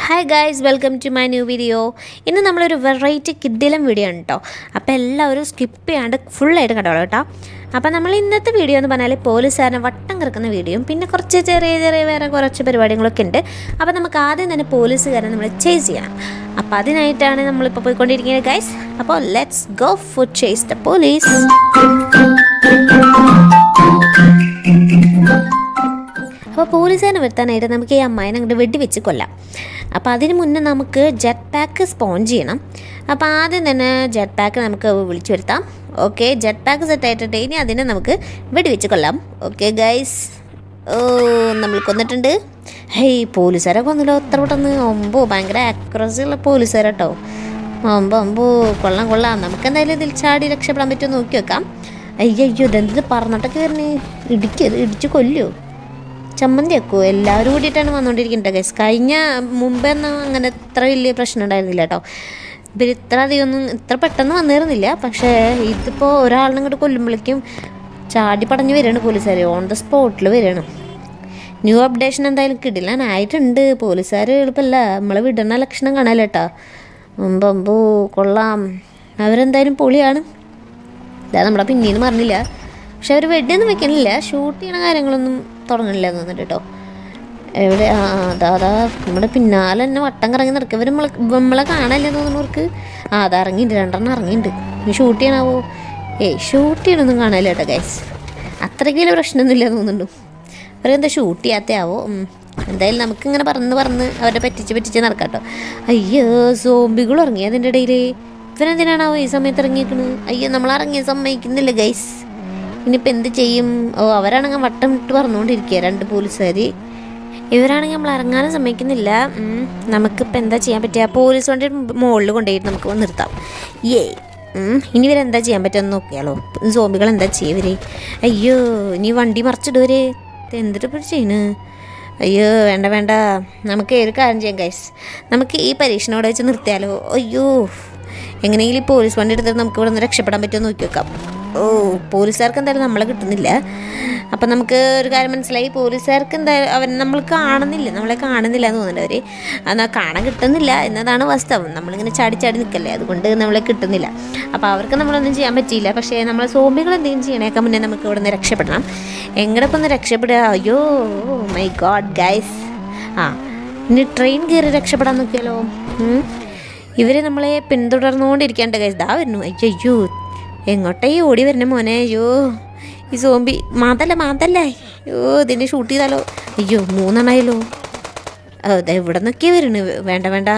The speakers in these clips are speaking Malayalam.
Hi guys welcome to my new video ഇന്ന് നമ്മളൊരു വെറൈറ്റി കിഡിലം വീഡിയോ ആണ് കേട്ടോ അപ്പോൾ എല്ലാവരും സ്കിപ്പ് ചെയ്യാണ്ട് ഫുള്ളായിട്ട് കണ്ടോളൂ കേട്ടോ അപ്പോൾ നമ്മൾ ഇന്നത്തെ വീഡിയോ എന്ന് പറഞ്ഞാൽ പോലീസുകാരനെ വട്ടം കിടക്കുന്ന വീഡിയോയും പിന്നെ കുറച്ച് ചെറിയ ചെറിയ വേറെ കുറച്ച് പരിപാടികളൊക്കെ ഉണ്ട് അപ്പോൾ നമുക്ക് ആദ്യം തന്നെ പോലീസുകാരനെ നമ്മൾ ചേസ് ചെയ്യണം അപ്പോൾ അതിനായിട്ടാണ് നമ്മളിപ്പോൾ പോയിക്കൊണ്ടിരിക്കുന്നത് ഗൈസ് അപ്പോൾ let's go for chase the police അപ്പോൾ പോലീസുകാരനെ വരുത്താനായിട്ട് നമുക്ക് ഈ അമ്മായിനെ അങ്ങോട്ട് വെടിവെച്ച് കൊല്ലാം അപ്പോൾ അതിന് മുന്നേ നമുക്ക് ജെറ്റ് പാക്ക് സ്പോൺ ചെയ്യണം അപ്പോൾ ആദ്യം തന്നെ ജെറ്റ് പാക്ക് നമുക്ക് വിളിച്ചു വരുത്താം ഓക്കെ ജെറ്റ് പാക്ക് സെറ്റ് ആയിട്ടിട്ട് ഇനി അതിനെ നമുക്ക് വെടിവെച്ച് കൊല്ലാം ഓക്കെ ഗൈസ് ഓ നമ്മൾ കൊന്നിട്ടുണ്ട് ഹേയ് പോലീസുകാരെ കൊന്നല്ലോ എത്ര പെട്ടെന്ന് ഒമ്പോ ഭയങ്കര ആക്യുറസി ഉള്ള പോലീസുകാരട്ടോ ഒമ്പോ ഒമ്പോ കൊള്ളാം കൊള്ളാം നമുക്ക് എന്തായാലും ഇതിൽ ചാടി രക്ഷപ്പെടാൻ പറ്റുമോ നോക്കി വെക്കാം അയ്യോ അയ്യോ ഇതെന്ത് പറഞ്ഞിട്ടൊക്കെ വരണേ ഇടിക്കത് ഇടിച്ച് കൊല്ലുമോ ചമ്മന്തി വെക്കുമോ എല്ലാവരും കൂടിയിട്ടാണ് വന്നുകൊണ്ടിരിക്കുന്നത് ഗൈസ് കഴിഞ്ഞ മുമ്പൊന്നും അങ്ങനെ ഇത്ര വലിയ പ്രശ്നം ഉണ്ടായിരുന്നില്ല കേട്ടോ ഇവർ ഇത്ര അധികം ഒന്നും ഇത്ര പെട്ടെന്ന് വന്നിരുന്നില്ല പക്ഷേ ഇതിപ്പോൾ ഒരാളിനെ ഇങ്ങോട്ട് കൊല്ലുമ്പോഴേക്കും ചാടി പടഞ്ഞ് വരികയാണ് പോലീസുകാർ ഓൺ ദ സ്പോട്ടിൽ വരികയാണ് ന്യൂ അപ്ഡേഷൻ എന്തായാലും കിടിലാനായിട്ടുണ്ട് പോലീസുകാർ എളുപ്പമല്ല നമ്മളെ വിടുന്ന ലക്ഷണം കാണാലോ കേട്ടോ മുമ്പമ്പോ കൊള്ളാം അവരെന്തായാലും പൊളിയാണ് ഇതാ നമ്മളെ പിന്നീന്ന് പറഞ്ഞില്ല പക്ഷെ അവർ വെടിയൊന്നും വെക്കണില്ല ഷൂട്ട് ചെയ്യണ കാര്യങ്ങളൊന്നും തുടങ്ങണില്ല എന്ന് തോന്നുന്നുണ്ട് കേട്ടോ എവിടെ ആ അതാ അതാ നമ്മുടെ പിന്നാലെ തന്നെ വട്ടം കറങ്ങി നടക്കുക ഇവർ നമ്മളെ നമ്മളെ കാണാല്ലേ തോന്നുന്നവർക്ക് ആ അത് ഇറങ്ങിയിട്ടുണ്ട് രണ്ടെണ്ണം ഇറങ്ങിയിട്ടുണ്ട് ഇനി ഷൂട്ട് ചെയ്യണാവോ ഏയ് ഷൂട്ട് ചെയ്യണമൊന്നും കാണാനില്ല കേട്ടോ ഗൈസ് അത്രയ്ക്ക് വലിയ പ്രശ്നമൊന്നുമില്ല തോന്നുന്നുണ്ട് അവരെന്താ ഷൂട്ട് ചെയ്യാത്തയാവോ ഉം. എന്തായാലും നമുക്കിങ്ങനെ പറന്ന് പറന്ന് അവരെ പറ്റിച്ച് പറ്റിച്ച് നടക്കാം കേട്ടോ അയ്യോ സോംബികൾ ഇറങ്ങി അതിൻ്റെ ഇടയിൽ ഇവരെന്തിനാണാവോ ഈ സമയത്ത് ഇറങ്ങിയേക്കണ് അയ്യോ നമ്മൾ ഇറങ്ങിയ സമ്മതിക്കുന്നില്ല ഗൈസ് ഇനിയിപ്പോൾ എന്ത് ചെയ്യും ഓ അവരാണെങ്കിൽ വട്ടം ഇട്ട് പറഞ്ഞുകൊണ്ടിരിക്കുക രണ്ട് പോലീസുകാർ ഇവരാണെങ്കിൽ നമ്മൾ ഇറങ്ങാനും സമ്മതിക്കുന്നില്ല ഉം, നമുക്കിപ്പോൾ എന്താ ചെയ്യാൻ പറ്റുക പോലീസ് വണ്ടി മുകളിൽ കൊണ്ടുപോയിട്ട് നമുക്ക് നിർത്താം ഏ ഇനി ഇവരെന്താ ചെയ്യാൻ പറ്റുമെന്ന് നോക്കിയാലോ സോംബികൾ എന്താ ചെയ്യുക ഇവര് അയ്യോ ഇനി വണ്ടി മറിച്ചിടുവര് എന്തിട്ട് ഇപ്പോൾ ചെയ്യണ് അയ്യോ വേണ്ട വേണ്ട നമുക്ക് ഒരു കാര്യം ചെയ്യാം ഗൈസ് നമുക്ക് ഈ പരീക്ഷണോടെ വെച്ച് നിർത്തിയാലോ അയ്യോ എങ്ങനെയെങ്കിലും ഈ പോലീസ് വണ്ടി എടുത്തിട്ട് നമുക്ക് ഇവിടെ നിന്ന് രക്ഷപ്പെടാൻ പറ്റുമോ നോക്കി വെക്കാം ഓ പോലീസുകാർക്ക് എന്തായാലും നമ്മളെ കിട്ടുന്നില്ല അപ്പം നമുക്ക് ഒരു കാര്യം മനസ്സിലായി പോലീസുകാർക്ക് എന്തായാലും അവർ നമ്മൾ കാണുന്നില്ല നമ്മളെ കാണുന്നില്ല എന്ന് തോന്നുന്നുണ്ട് അവർ എന്നാൽ കാണാൻ കിട്ടുന്നില്ല എന്നതാണ് വാസ്തവം നമ്മളിങ്ങനെ ചാടി ചാടി നിൽക്കല്ലേ അതുകൊണ്ട് നമ്മളെ കിട്ടുന്നില്ല അപ്പോൾ അവർക്ക് നമ്മളൊന്നും ചെയ്യാൻ പറ്റിയില്ല പക്ഷേ നമ്മളെ സോംബികൾ എന്തെങ്കിലും ചെയ്യണേക്കാൻ മുന്നേ നമുക്ക് ഇവിടെ നിന്ന് രക്ഷപ്പെടണം എങ്ങടെ ഇപ്പം ഒന്ന് രക്ഷപ്പെടുക അയ്യോ മൈ ഗോഡ് ഗൈസ് ആ ഇനി ട്രെയിൻ കയറി രക്ഷപ്പെടാൻ നോക്കിയാലോ ഉം. ഇവര് നമ്മളെ പിന്തുടർന്നുകൊണ്ടിരിക്കാണ്ട് ഗൈസ് ദാ വരുന്നു അയ്യോ അയ്യോ എങ്ങോട്ടേ ഈ ഓടി വരുന്ന മോനെ അയ്യോ ഈ സോംബി മാതല്ല മാതല്ലേ അയ്യോ ഇതിനെ ഷൂട്ട് ചെയ്താലോ അയ്യോ മൂന്നെണ്ണായല്ലോ അതെ ഇവിടെ നിന്നൊക്കെ വരുന്നു വേണ്ട വേണ്ട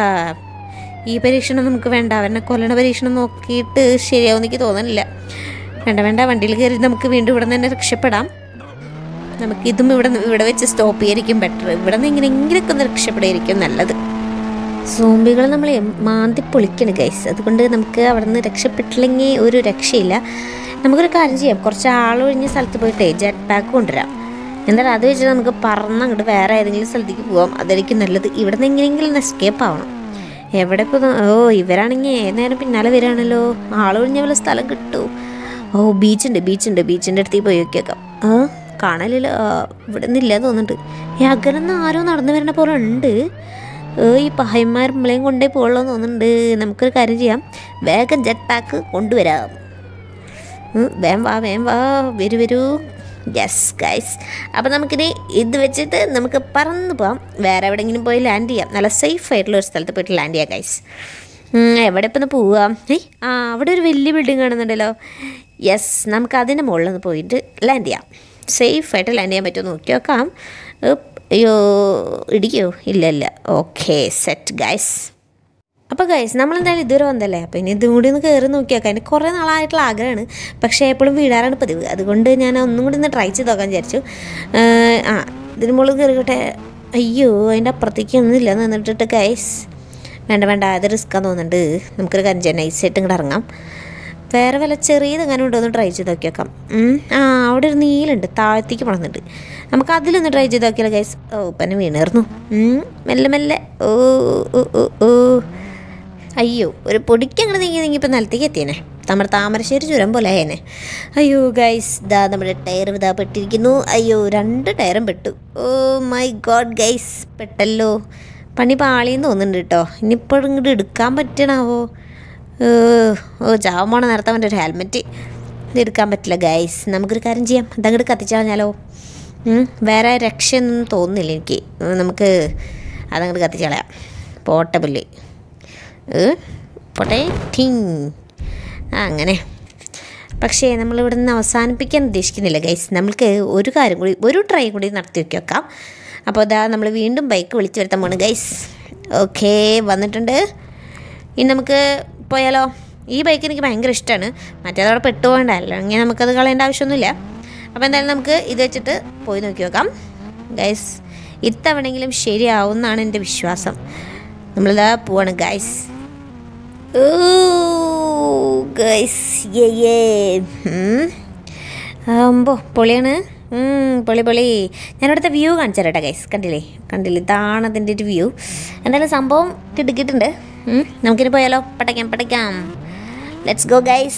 ഈ പരീക്ഷണം നമുക്ക് വേണ്ട അവനെ കൊല്ലണ പരീക്ഷണം നോക്കിയിട്ട് ശരിയാവും എനിക്ക് തോന്നുന്നില്ല വേണ്ട വേണ്ട വണ്ടിയിൽ കയറി നമുക്ക് വീണ്ടും ഇവിടെ നിന്ന് തന്നെ രക്ഷപ്പെടാം നമുക്ക് ഇതും ഇവിടെ നിന്ന് ഇവിടെ വെച്ച് സ്റ്റോപ്പ് ചെയ്യായിരിക്കും ബെറ്റർ ഇവിടെ നിന്ന് എങ്ങനെയെങ്കിലൊക്കെ ഒന്ന് രക്ഷപ്പെടുകയായിരിക്കും നല്ലത് സോംബികൾ നമ്മൾ മാന്തി പൊളിക്കണം ഗൈസ് അതുകൊണ്ട് നമുക്ക് അവിടെ നിന്ന് രക്ഷപ്പെട്ടില്ലെങ്കിൽ ഒരു രക്ഷയില്ല നമുക്കൊരു കാര്യം ചെയ്യാം കുറച്ച് ആളൊഴിഞ്ഞ സ്ഥലത്ത് പോയിട്ട് ജെറ്റ് പാക്ക് കൊണ്ടുവരാം എന്തായാലും അത് വെച്ചിട്ട് നമുക്ക് പറന്ന് അങ്ങോട്ട് വേറെ ഏതെങ്കിലും സ്ഥലത്തേക്ക് പോവാം അതായിരിക്കും നല്ലത് ഇവിടെ നിന്ന് എങ്ങനെയെങ്കിലും എസ്കേപ്പ് ആവണം എവിടെ ഇപ്പോൾ ഓ ഇവരാണെങ്കിൽ ഏത് നേരം പിന്നാലെ വരികയാണല്ലോ ആളൊഴിഞ്ഞ പോലെ സ്ഥലം കിട്ടുമോ ഓ ബീച്ചുണ്ട് ബീച്ചുണ്ട് ബീച്ചിൻ്റെ അടുത്തേക്ക് പോയി നോക്കിയേക്കാം ആ കാണലില്ല ആ, ഇവിടെ നിന്നില്ല തോന്നുന്നുണ്ട് ഈ അകലെന്ന് ആരോ നടന്നു വരുന്ന പോലെ ഉണ്ട് ഏ, ഈ പഹയന്മാർ നമ്മളെയും കൊണ്ടേ പോകുള്ളൂ തോന്നുന്നുണ്ട് നമുക്കൊരു കാര്യം ചെയ്യാം വേഗം ജെറ്റ് പാക്ക് കൊണ്ടുവരാം ഉം, വേം വാ വേം വാ വരൂ വരൂ യെസ് ഗൈസ് അപ്പോൾ നമുക്കിനി ഇത് വെച്ചിട്ട് നമുക്ക് പറന്ന് പോവാം വേറെ എവിടെയെങ്കിലും പോയി ലാൻഡ് ചെയ്യാം നല്ല സേഫ് ആയിട്ടുള്ള ഒരു സ്ഥലത്ത് പോയിട്ട് ലാൻഡ് ചെയ്യാം ഗൈസ് എവിടെ ഇപ്പം ഒന്ന് പോവാം ഏയ് ആ അവിടെ ഒരു വലിയ ബിൽഡിംഗ് കാണുന്നുണ്ടല്ലോ യെസ് നമുക്ക് അതിൻ്റെ മുകളിൽ ഒന്ന് പോയിട്ട് ലാൻഡ് ചെയ്യാം സേഫായിട്ട് ലാൻഡ് ചെയ്യാൻ പറ്റുമോ നോക്കി നോക്കാം ഉപ്പ്, അയ്യോ ഇടിക്കോ ഇല്ല ഇല്ല ഓക്കെ സെറ്റ് ഗൈസ് അപ്പോൾ ഗൈസ് നമ്മളെന്തായാലും ഇതുവരെ വന്നല്ലേ അപ്പോൾ ഇനി ഇതും കൂടി ഒന്ന് കയറി നോക്കിയാക്കാം അതിന് കുറേ നാളായിട്ടുള്ള ആഗ്രഹമാണ് പക്ഷേ എപ്പോഴും വീടാറാണ് പതിവ് അതുകൊണ്ട് ഞാൻ ഒന്നും കൂടി ഒന്ന് ട്രൈ ചെയ്ത് നോക്കാൻ വിചാരിച്ചു ഏഹ്, ആ ഇതിന് മുകളിൽ കയറിക്കട്ടെ അയ്യോ അതിൻ്റെ അപ്പുറത്തേക്ക് ഒന്നുമില്ല നിന്നിട്ടിട്ട് ഗൈസ് വേണ്ട വേണ്ട അത് റിസ്ക്കാന്ന് തോന്നുന്നുണ്ട് നമുക്കൊരു കാര്യം ചെയ്യാം നൈസായിട്ട് ഇങ്ങോട്ട് ഇറങ്ങാം വേറെ വല്ല ചെറിയത് അങ്ങനെ ഉണ്ടോ ഒന്ന് ട്രൈ ചെയ്ത് നോക്കിയേക്കാം ഉം. ആ അവിടെ ഒരു നീലുണ്ട് താഴത്തേക്ക് പണന്നുണ്ട് നമുക്ക് അതിലൊന്ന് ട്രൈ ചെയ്ത് നോക്കിയാലോ ഗൈസ് ഓ പിന്നെ വീണേർന്നു ഉം. മെല്ലെ മെല്ലെ ഓ ഓ ഓ ഓ അയ്യോ ഒരു പൊടിക്ക് അങ്ങനെ നീങ്ങി നീങ്ങി ഇപ്പം നിലത്തേക്ക് എത്തിയേനെ നമ്മുടെ താമരശ്ശേരി ചുരം പോലെ ആയേനെ അയ്യോ ഗൈസ് ദാ നമ്മുടെ ടയർ ഇതാ പെട്ടിരിക്കുന്നു അയ്യോ രണ്ട് ടയറും പെട്ടു ഓ മൈ ഗോഡ് ഗൈസ് പെട്ടല്ലോ പണി പാളിയെന്ന് തോന്നുന്നുണ്ട് കേട്ടോ ഇനിയിപ്പോൾ ഇങ്ങോട്ട് എടുക്കാൻ പറ്റണാവോ ഏഹ്, ഓ ചാവാൻ പോണ നേരത്തെ അവൻ്റെ ഒരു ഹെൽമെറ്റ് ഇത് എടുക്കാൻ പറ്റില്ല ഗൈസ് നമുക്കൊരു കാര്യം ചെയ്യാം അതങ്ങോട്ട് കത്തിച്ച് കളഞ്ഞാലോ ഉം, വേറെ രക്ഷയൊന്നും തോന്നുന്നില്ല എനിക്ക് ഉം, നമുക്ക് അതങ്ങോട്ട് കത്തിച്ച് കളയാം പോട്ടബിള് പോട്ടെ ടിങ് ആ അങ്ങനെ പക്ഷേ നമ്മളിവിടെ നിന്ന് അവസാനിപ്പിക്കാൻ ഉദ്ദേശിക്കുന്നില്ല ഗൈസ് നമ്മൾക്ക് ഒരു കാര്യം കൂടി ഒരു ട്രൈ കൂടി നടത്തി വെക്കി വെക്കാം അപ്പോൾ അതാ നമ്മൾ വീണ്ടും ബൈക്ക് വിളിച്ചു വരുത്താൻ പോണ് ഗൈസ് ഓക്കെ വന്നിട്ടുണ്ട് ഇനി നമുക്ക് പോയാലോ ഈ ബൈക്ക് എനിക്ക് ഭയങ്കര ഇഷ്ടമാണ് മറ്റേതവിടെ പെട്ടുപോകണ്ടല്ലോ അങ്ങനെ നമുക്കത് കളയേണ്ട ആവശ്യമൊന്നുമില്ല അപ്പോൾ എന്തായാലും നമുക്ക് ഇത് വെച്ചിട്ട് പോയി നോക്കി നോക്കാം ഗൈസ് ഇത്തവണെങ്കിലും ശരിയാവും എൻ്റെ വിശ്വാസം നമ്മളിതാ പോവാണ് ഗൈസ് ഗൈസ് യേ ആകുമ്പോൾ പൊളിയാണ് ഉം, പൊളി പൊളി ഞാനിവിടുത്തെ വ്യൂ കാണിച്ചു തരട്ടെ ഗൈസ് കണ്ടില്ലേ കണ്ടില്ലേ ഇതാണ് അതിൻ്റെ ഒരു വ്യൂ എന്തായാലും സംഭവം കിട്ടിക്കിട്ടുണ്ട് നമുക്കിനി പോയാലോ പടയ്ക്കാം പടയ്ക്കാം ലെറ്റ്സ് ഗോ ഗൈസ്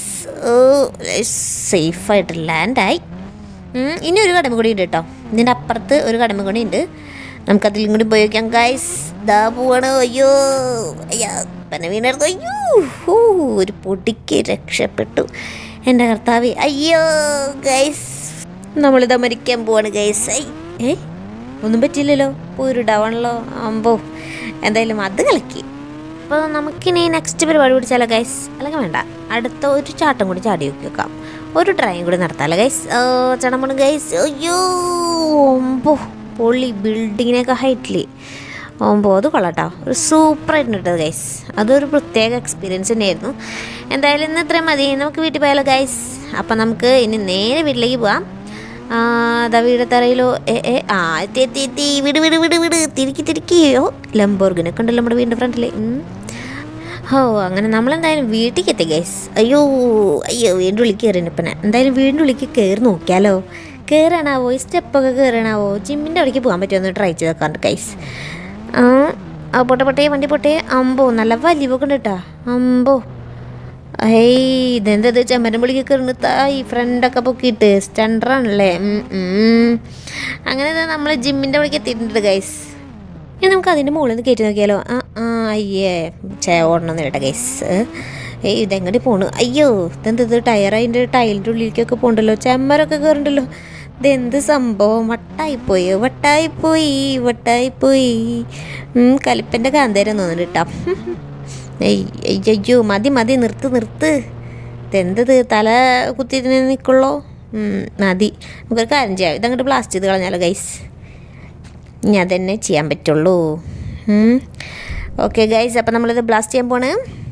സേഫായിട്ട് ലാൻഡായി ഇനി ഒരു കടമ കൂടി ഉണ്ട് കേട്ടോ ഇതിൻ്റെ അപ്പുറത്ത് ഒരു കടമ കൂടി ഉണ്ട് നമുക്കതിലും കൂടി പോയി വയ്ക്കാം ഗൈസ് ദാ പോവാണ് അയ്യോ അയ്യോ പിന്നെ വീണെടുത്തു അയ്യോ ഹൂ ഒരു പൊടിക്ക് രക്ഷപ്പെട്ടു എൻ്റെ കർത്താവ് അയ്യോ ഗൈസ് നമ്മളിതാ മരിക്കാൻ പോവാണ് ഗൈസ് ഐ ഏ ഒന്നും പറ്റിയില്ലല്ലോ ഒരു ഡൗണല്ലോ ആകുമ്പോ എന്തായാലും അത് കളിക്കി അപ്പോൾ നമുക്കിനി നെക്സ്റ്റ് പരിപാടി പിടിച്ചാലോ ഗൈസ് അല്ലെങ്കിൽ വേണ്ട അടുത്ത ഒരു ചാട്ടം കൂടി ചാടി നോക്കി വെക്കാം ഒരു ട്രൈയും കൂടി നടത്താമല്ലോ ഗൈസ് ചടം പോണു ഗൈസ് അയ്യോ ഓമ്പോ പൊള്ളി ബിൽഡിങ്ങിനൊക്കെ ഹൈറ്റിൽ ഓമ്പോ അത് കൊള്ളാട്ടോ ഒരു സൂപ്പറായിട്ടുണ്ട് കേട്ടോ ഗൈസ് അതൊരു പ്രത്യേക എക്സ്പീരിയൻസ് തന്നെയായിരുന്നു എന്തായാലും ഇന്ന് ഇത്രയും മതി നമുക്ക് വീട്ടിൽ പോയാലോ ഗൈസ് അപ്പം നമുക്ക് ഇനി നേരെ വീട്ടിലേക്ക് പോവാം ആ, അതാ വീടത്തറയിലോ ഏ ഏ ആ എത്തി എത്തി എത്തി വിട് വിട് വിട് വിട് തിരിക്കി തിരിക്കിയോ ലംബോർഗിനൊക്കെ ഉണ്ടല്ലോ നമ്മുടെ വീടിൻ്റെ ഫ്രണ്ടിൽ ഓ അങ്ങനെ നമ്മളെന്തായാലും വീട്ടിലേക്ക് എത്തി ഗൈസ് അയ്യോ അയ്യോ വീണ്ടും ഉള്ളിൽ കയറിനിപ്പനെ എന്തായാലും വീണ്ടും ഉള്ളിലേക്ക് കയറി നോക്കിയാലോ കയറാനാവോ ഈ സ്റ്റെപ്പൊക്കെ കയറാനാവോ ജിമ്മിൻ്റെ അവിടേക്ക് പോകാൻ പറ്റുമോ ട്രൈ ചെയ്ത് നോക്കാറുണ്ട് ഗൈസ് ആ ആ പൊട്ടെ പൊട്ടേ വണ്ടി പൊട്ടേ അമ്പോ നല്ല വലിവൊക്കെ ഉണ്ട് കേട്ടാ അമ്പോ ഏയ് ഇതെന്തത് ചെമ്മരം പുളിക്ക് കയറുന്ന ഈ ഫ്രണ്ടൊക്കെ പൊക്കിയിട്ട് സ്റ്റണ്ടറാണല്ലേ അങ്ങനെ നമ്മൾ ജിമ്മിൻ്റെ അവിടേക്ക് എത്തിയിട്ടുണ്ട് ഗൈസ് ഇനി നമുക്ക് അതിൻ്റെ മുകളിൽ നിന്ന് കയറ്റി നോക്കിയാലോ ആ ആ അയ്യേ ചേ ഓടണമെന്ന് കേട്ടോ ഗൈസ് ഏയ് ഇതെങ്ങോട്ട് പോണു അയ്യോ ഇതെന്ത് ഇത് ടയർ അതിൻ്റെ ടൈലിൻ്റെ ഉള്ളിലേക്കൊക്കെ പോകണ്ടല്ലോ ചെമ്മരൊക്കെ കയറുണ്ടല്ലോ ഇതെന്ത് സംഭവം വട്ടായിപ്പോയി വട്ടായിപ്പോയി വട്ടായിപ്പോയി ഉം, കലിപ്പൻ്റെ കാന്തേരം തോന്നുന്നുണ്ട് കേട്ടോ ഏയ് അയ്യോ മതി മതി നിർത്ത് നിർത്ത് ഇതെന്തത് തല കുത്തി നിൽക്കുള്ളോ മതി നമുക്കൊരു കാര്യം ചെയ്യാം ഇതങ്ങോട്ട് ബ്ലാസ്റ്റ് ചെയ്ത് കളഞ്ഞാലോ ഗൈസ് ഇനി അതന്നെ ചെയ്യാൻ പറ്റുള്ളൂ ഓക്കെ ഗൈസ് അപ്പം നമ്മളിത് ബ്ലാസ്റ്റ് ചെയ്യാൻ പോണ്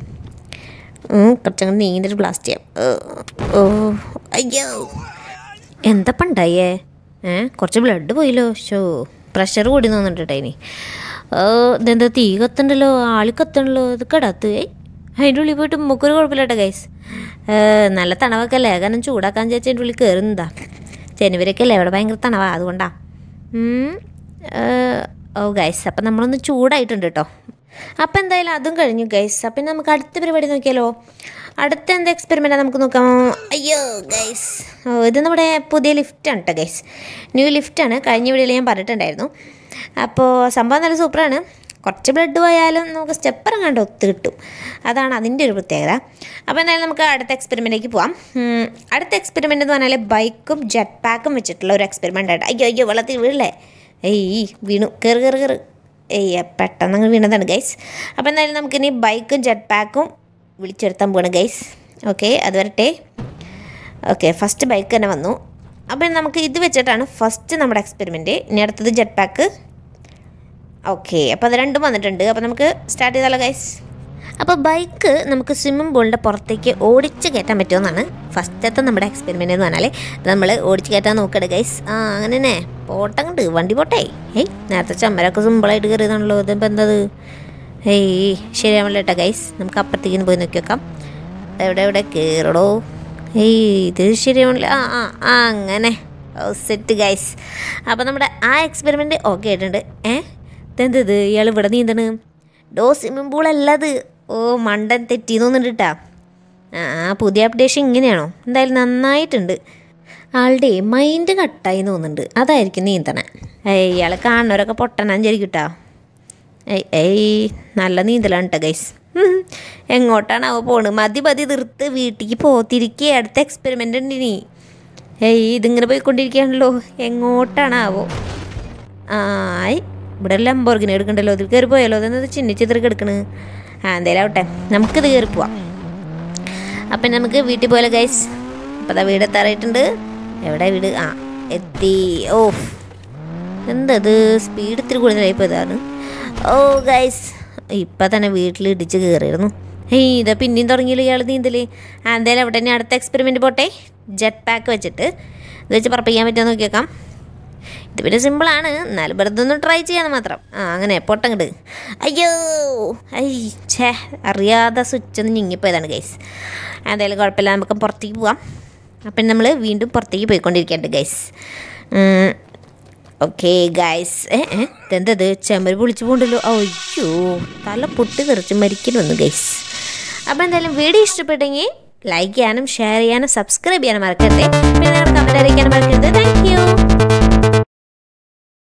കുറച്ചങ്ങ് നീങ്ങിട്ട് ബ്ലാസ്റ്റ് ചെയ്യാം ഓ, ഓ അയ്യോ എന്താ പണ്ടായേ ഏ കുറച്ച് ബ്ലഡ് പോയില്ലോ ഷോ പ്രഷർ കൂടി തോന്നിട്ടോ ഇനി ഓ ഇതെന്താ തീ കത്തണ്ടല്ലോ ആളി കത്തണല്ലോ ഇത് കടാത്ത് ഏയ് അതിൻ്റെ ഉള്ളിൽ പോയിട്ട് നമുക്കൊരു കുഴപ്പമില്ല കേട്ടോ ഗൈസ് നല്ല തണവൊക്കെ അല്ലേ കാരണം ചൂടാക്കാൻ ചേച്ചി അതിൻ്റെ ഉള്ളിൽ കയറുന്നതാ ജനുവരിയൊക്കെ അല്ലേ ഇവിടെ ഭയങ്കര തണവാ അതുകൊണ്ടാ ഉം. ഏഹ്, ഓ ഗൈസ് അപ്പം നമ്മളൊന്ന് ചൂടായിട്ടുണ്ട് കേട്ടോ അപ്പം എന്തായാലും അതും കഴിഞ്ഞു ഗൈസ് അപ്പം നമുക്ക് അടുത്ത പരിപാടി നോക്കിയാലോ അടുത്ത എന്ത് എക്സ്പെരിമെൻറ്റാണ് നമുക്ക് നോക്കാം അയ്യോ ഗൈസ് ഓ ഇത് നമ്മുടെ പുതിയ ലിഫ്റ്റാണ് കേട്ടോ ഗൈസ് ന്യൂ ലിഫ്റ്റാണ് കഴിഞ്ഞ വീഡിയോയിൽ ഞാൻ പറഞ്ഞിട്ടുണ്ടായിരുന്നു അപ്പോൾ സംഭവം നല്ല സൂപ്പറാണ് കുറച്ച് ബ്ലഡ് പോയാലും നമുക്ക് സ്റ്റെപ്പ് ഇറങ്ങാണ്ട് ഒത്ത് കിട്ടും അതാണ് അതിൻ്റെ ഒരു പ്രത്യേകത അപ്പോൾ എന്തായാലും നമുക്ക് അടുത്ത എക്സ്പെരിമെൻറ്റിലേക്ക് പോവാം ഉം, അടുത്ത എക്സ്പെരിമെൻ്റ് എന്ന് പറഞ്ഞാൽ ബൈക്കും ജെറ്റ് പാക്കും വെച്ചിട്ടുള്ള ഒരു എക്സ്പെരിമെൻ്റ് ആയിട്ട് അയ്യോ അയ്യോ വെള്ളത്തിൽ വീഴില്ലേ ഏയ് വീണു കയറി കയറി കയറി ഏയ് പെട്ടെന്ന് അങ്ങ് വീണതാണ് ഗൈസ് അപ്പോൾ എന്തായാലും നമുക്കിനി ബൈക്കും ജെറ്റ് പാക്കും വിളിച്ചെടുത്താൻ പോവാണ് ഗൈസ് ഓക്കെ അത് വരട്ടെ ഓക്കെ ഫസ്റ്റ് ബൈക്ക് തന്നെ വന്നു അപ്പം നമുക്ക് ഇത് വെച്ചിട്ടാണ് ഫസ്റ്റ് നമ്മുടെ എക്സ്പെരിമെൻറ്റ് ഇനി അടുത്തത് ജെറ്റ് പാക്ക് ഓക്കെ അപ്പോൾ അത് രണ്ടും വന്നിട്ടുണ്ട് അപ്പോൾ നമുക്ക് സ്റ്റാർട്ട് ചെയ്താലോ ഗൈസ് അപ്പോൾ ബൈക്ക് നമുക്ക് സ്വിമ്മിംഗ് പൂളിൻ്റെ പുറത്തേക്ക് ഓടിച്ച് കയറ്റാൻ പറ്റുമെന്നാണ് ഫസ്റ്റത്തെ നമ്മുടെ എക്സ്പെരിമെൻ്റ് എന്ന് പറഞ്ഞാൽ നമ്മൾ ഓടിച്ച് കയറ്റാൻ നോക്കട്ടെ ഗൈസ് ആ അങ്ങനെ തന്നെ പോട്ടങ്ങണ്ട് വണ്ടി പോട്ടെ ഏയ് നേരത്തെ ചമ്മരൊക്കെ സിമ്പിളായിട്ട് കയറിയതാണല്ലോ ഇതിപ്പോൾ എന്തത് ഏയ് ശരിയാവല്ലോ കേട്ടോ ഗൈസ് നമുക്ക് അപ്പുറത്തേക്ക് പോയി നോക്കി വെക്കാം എവിടെ എവിടെ കയറടോ ഏയ് ഇത് ശരിയാവണില്ല ആ ആ ആ അങ്ങനെ ഓ സെറ്റ് ഗൈസ് അപ്പോൾ നമ്മുടെ ആ എക്സ്പെരിമെൻറ്റ് ഓക്കെ ആയിട്ടുണ്ട് ഏ ഇതെന്തത് ഇയാൾ ഇവിടെ നീന്തണ് ഡോ സ്വിമ്മിംഗ് പൂളല്ലത് ഓ മണ്ടൻ തെറ്റി തോന്നുന്നുണ്ട് കേട്ടാ ആ പുതിയ അപ്ഡേഷൻ ഇങ്ങനെയാണോ എന്തായാലും നന്നായിട്ടുണ്ട് ആളുടെ മൈൻഡ് കട്ടായി തോന്നുന്നുണ്ട് അതായിരിക്കും നീന്തണേ ഏയ് ഇയാൾ കാണുന്നവരൊക്കെ പൊട്ടനാൻ വിചാരിക്കും കേട്ടോ ഏയ് ഏയ് നല്ല നീന്തലാണ് കേട്ടോ ഗൈസ് എങ്ങോട്ടാണ് അവ പോണ് മതി മതി നിർത്ത് വീട്ടിലേക്ക് പോത്തിരിക്കുക അടുത്ത എക്സ്പെരിമെൻ്റ് ഉണ്ട് ഇനി ഏയ് ഇതിങ്ങനെ പോയിക്കൊണ്ടിരിക്കുകയാണല്ലോ എങ്ങോട്ടാണാവോ ആയി ഇവിടെ ലംബോർഗിന് എടുക്കണ്ടല്ലോ ഇതിൽ കയറി പോയാലോ അതെന്നത് ചിന്നിച്ചിത്ര കിടക്കണ് ആ എന്തായാലും ആവട്ടെ നമുക്കിത് കയറി പോവാം അപ്പം നമുക്ക് വീട്ടിൽ പോലെ ഗൈസ് അപ്പം അതാ വീട് എത്താറായിട്ടുണ്ട് എവിടെ വീട് ആ എത്തി ഓ എന്തത് സ്പീഡ് ഇത്തിരി കൂടുതലായി പോയതാണ് ഓ ഗൈസ് ഇപ്പം തന്നെ വീട്ടിൽ ഇടിച്ച് കയറിയിരുന്നു ഹേയ് ഇതാ പിന്നെയും തുടങ്ങിയില്ല ഇയാൾ നീന്തല് ആ എന്തായാലും അവിടെ തന്നെ അടുത്ത എക്സ്പെരിമെൻറ്റ് പോട്ടെ ജെറ്റ് പാക്ക് വെച്ചിട്ട് ഇത് വെച്ച് പറപ്പിക്കാൻ പറ്റുമോ നോക്കിയേക്കാം ഇത് പിന്നെ സിമ്പിളാണ് എന്നാലും വെറുതെ ഒന്ന് ട്രൈ ചെയ്യാന്ന് മാത്രം ആ അങ്ങനെ പൊട്ടങ്ങട് അയ്യോ ഐ ഛേ അറിയാതെ സ്വിച്ച് ഒന്ന് ഞെങ്ങിപ്പോയതാണ് ഗൈസ് എന്തായാലും കുഴപ്പമില്ല നമുക്ക് പുറത്തേക്ക് പോവാം അപ്പം നമ്മൾ വീണ്ടും പുറത്തേക്ക് പോയിക്കൊണ്ടിരിക്കുന്നുണ്ട് ഗൈസ് ഓക്കെ ഗൈസ് ഏ ഏ ഇതെന്തത് ചെമ്പര് പൊളിച്ചു പോകണ്ടല്ലോ അയ്യോ തല പൊട്ടി തെറിച്ച് മരിക്കുന്നു വന്നു ഗൈസ് അപ്പോൾ എന്തായാലും വീഡിയോ ഇഷ്ടപ്പെട്ടെങ്കിൽ ലൈക്ക് ചെയ്യാനും ഷെയർ ചെയ്യാനും സബ്സ്ക്രൈബ് ചെയ്യാനും മറക്കരുത് പിന്നെ നിങ്ങളുടെ കമൻറ്റ് അറിയിക്കാനും